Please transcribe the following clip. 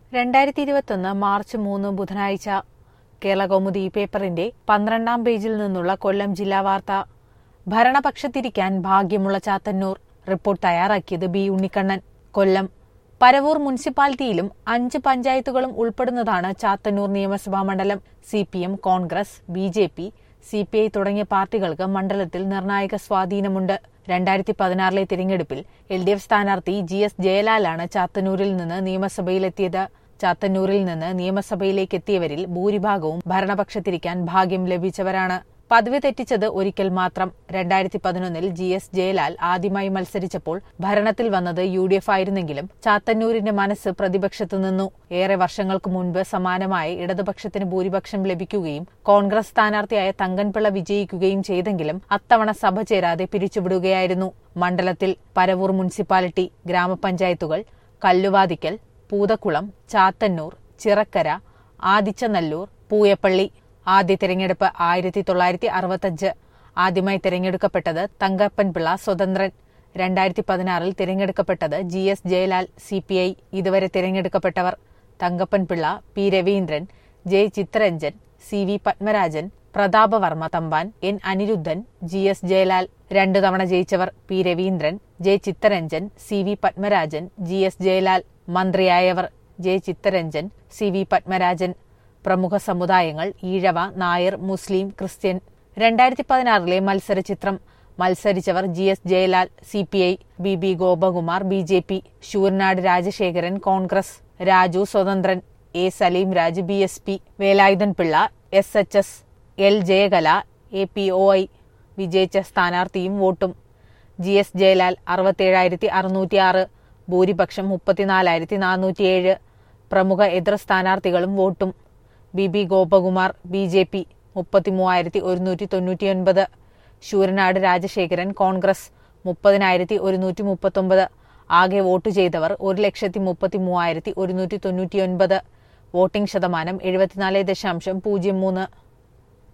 രണ്ടായിരത്തി ഇരുപത്തൊന്ന് മാർച്ച് മൂന്ന് ബുധനാഴ്ച കേരളകൗമുദി ഈ പേപ്പറിന്റെ പന്ത്രണ്ടാം പേജിൽ നിന്നുള്ള കൊല്ലം ജില്ലാ വാർത്ത ഭരണപക്ഷത്തിരിക്കാൻ ഭാഗ്യമുള്ള ചാത്തന്നൂർ റിപ്പോർട്ട് തയ്യാറാക്കിയത് ബി ഉണ്ണിക്കണ്ണൻ കൊല്ലം പരവൂർ മുനിസിപ്പാലിറ്റിയിലും അഞ്ച് പഞ്ചായത്തുകളും ഉൾപ്പെടുന്നതാണ് ചാത്തന്നൂർ നിയമസഭാ മണ്ഡലം C P M Congress B J P C P I തുടങ്ങിയ പാർട്ടികൾക്ക് മണ്ഡലത്തിൽ നിർണായക സ്വാധീനമുണ്ട് രണ്ടായിരത്തി പതിനാറിലെ തിരഞ്ഞെടുപ്പിൽ എൽ ഡി എഫ് സ്ഥാനാർത്ഥി ജി എസ് ജയലാലാണ് ചാത്തന്നൂരിൽ നിന്ന് നിയമസഭയിലെത്തിയത് ചാത്തന്നൂരിൽ നിന്ന് നിയമസഭയിലേക്ക് എത്തിയവരിൽ ഭൂരിഭാഗവും ഭരണപക്ഷത്തിരിക്കാൻ ഭാഗ്യം ലഭിച്ചവരാണ് പദവി തെറ്റിച്ചത് ഒരിക്കൽ മാത്രം രണ്ടായിരത്തി പതിനൊന്നിൽ ജി എസ് ജയലാൽ ആദ്യമായി മത്സരിച്ചപ്പോൾ ഭരണത്തിൽ വന്നത് യു ഡി എഫ് ആയിരുന്നെങ്കിലും ചാത്തന്നൂരിന്റെ മനസ്സ് പ്രതിപക്ഷത്തു നിന്നു ഏറെ വർഷങ്ങൾക്ക് മുൻപ് സമാനമായി ഇടതുപക്ഷത്തിന് ഭൂരിപക്ഷം ലഭിക്കുകയും കോൺഗ്രസ് സ്ഥാനാർത്ഥിയായ തങ്കൻപിള്ള വിജയിക്കുകയും ചെയ്തെങ്കിലും അത്തവണ സഭ ചേരാതെ പിരിച്ചുവിടുകയായിരുന്നു മണ്ഡലത്തിൽ പരവൂർ മുനിസിപ്പാലിറ്റി ഗ്രാമപഞ്ചായത്തുകൾ കല്ലുവാതിക്കൽ പൂതക്കുളം ചാത്തന്നൂർ ചിറക്കര ആദിച്ചനല്ലൂർ പൂയപ്പള്ളി ആദ്യ തിരഞ്ഞെടുപ്പ് ആയിരത്തി തൊള്ളായിരത്തി അറുപത്തഞ്ച് ആദ്യമായി തിരഞ്ഞെടുക്കപ്പെട്ടത് തങ്കപ്പൻപിള്ള സ്വതന്ത്രൻ രണ്ടായിരത്തി പതിനാറിൽ തിരഞ്ഞെടുക്കപ്പെട്ടത് G S Jayalal C P I ഇതുവരെ തിരഞ്ഞെടുക്കപ്പെട്ടവർ Thankappan Pillai P Raveendran J Chittaranjan C V Padmarajan Prathapavarma Thampan N Anirudhan G S Jayalal രണ്ടു തവണ ജയിച്ചവർ P Raveendran J Chittaranjan C V Padmarajan G S Jayalal മന്ത്രിയായവർ J Chittaranjan C V Padmarajan പ്രമുഖ സമുദായങ്ങൾ ഈഴവ നായർ മുസ്ലിം ക്രിസ്ത്യൻ രണ്ടായിരത്തി പതിനാറിലെ മത്സര ചിത്രം മത്സരിച്ചവർ G S Jayalal C P I B B Gopakumar B J P Sooranad Rajasekharan Congress Raju സ്വതന്ത്രൻ A Saleem Raj B S P Velayudhan Pillai S H S L Jayakala A P O I വിജയിച്ച സ്ഥാനാർത്ഥിയും വോട്ടും ജി എസ് ജയലാൽ അറുപത്തേഴായിരത്തി അറുന്നൂറ്റിയാറ് ഭൂരിപക്ഷം മുപ്പത്തിനാലായിരത്തി നാനൂറ്റിയേഴ് പ്രമുഖ എതിർ സ്ഥാനാർത്ഥികളും വോട്ടും B B Gopakumar B J P മുപ്പത്തിമൂവായിരത്തി ഒരുന്നൂറ്റി തൊണ്ണൂറ്റിയൊൻപത് ശൂരനാട് രാജശേഖരൻ കോൺഗ്രസ് മുപ്പതിനായിരത്തി ഒരുന്നൂറ്റി മുപ്പത്തൊമ്പത് ആകെ വോട്ട് ചെയ്തവർ ഒരു ലക്ഷത്തി മുപ്പത്തി മൂവായിരത്തി ഒരുന്നൂറ്റി തൊണ്ണൂറ്റിയൊൻപത് വോട്ടിംഗ് ശതമാനം എഴുപത്തിനാല് ദശാംശം പൂജ്യം മൂന്ന്